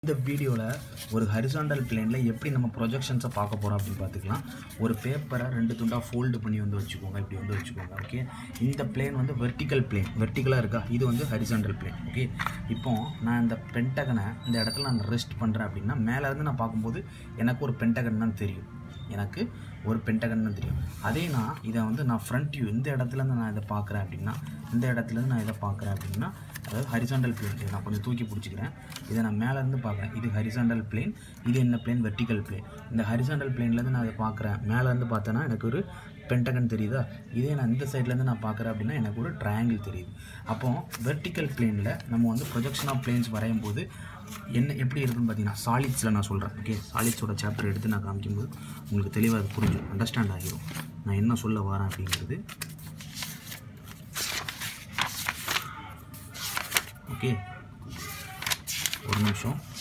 இந்த வீடியோவில் ஒரு ஹரிசாண்டல் பிளேனில் எப்படி நம்ம ப்ரொஜெக்ஷன்ஸை பார்க்க போகிறோம் அப்படின்னு பார்த்துக்கலாம் ஒரு பேப்பரை ரெண்டு துண்டாக ஃபோல்டு பண்ணி வந்து வச்சுக்கோங்க இப்படி வந்து வச்சுக்கோங்க ஓகே இந்த பிளேன் வந்து வெர்டிக்கல் பிளேன் வெர்டிக்கலாக இருக்கா இது வந்து ஹரிசாண்டல் பிளேன் ஓகே இப்போ நான் இந்த பென்டகனை இந்த இடத்துல நான் ரெஸ்ட் பண்ணுறேன் அப்படின்னா மேலேருந்து நான் பார்க்கும்போது எனக்கு ஒரு பென்டகன் தான் தெரியும் எனக்கு ஒரு பென்டகன் தான் தெரியும் அதே நான் இதை வந்து நான் ஃப்ரண்ட் வியூ இந்த இடத்துலேருந்து நான் இதை பார்க்குறேன் அப்படின்னா இந்த இடத்துலேருந்து நான் இதை பார்க்குறேன் அப்படின்னா அதாவது ஹரிசாண்டல் பிளேன் இதை நான் கொஞ்சம் தூக்கி பிடிச்சிக்கிறேன் இதை நான் மேலேருந்து பார்க்குறேன் இது ஹரிசாண்டல் பிளேன் இது என்ன பிளேன் வெர்டிக்கல் பிளேன் இந்த ஹரிசாண்டல் பிளேன்லேருந்து நான் இதை பார்க்குறேன் மேலேருந்து பார்த்தேன்னா எனக்கு ஒரு பென்டகன் தெரியுதா இதே நான் இந்த சைட்லேருந்து நான் பார்க்குறேன் அப்படின்னா எனக்கு ஒரு ட்ரையாங்கிள் தெரியுது அப்போ வெர்டிக்கல் பிளேனில் நம்ம வந்து ப்ரொஜெக்ஷன் ஆஃப் பிளேன்ஸ் வரையும் போது என்ன எப்படி இருக்குன்னு பார்த்தீங்கன்னா சாலிட்ஸில் நான் சொல்கிறேன் ஓகே சாலிட்ஸோட சாப்டர் எடுத்து நான் காமிக்கும்போது உங்களுக்கு தெளிவாக அது புரிஞ்சும் அண்டர்ஸ்டாண்ட் ஆகிரும் நான் என்ன சொல்ல வரேன் அப்படிங்கிறது ஓகே ஒரு நிமிஷம்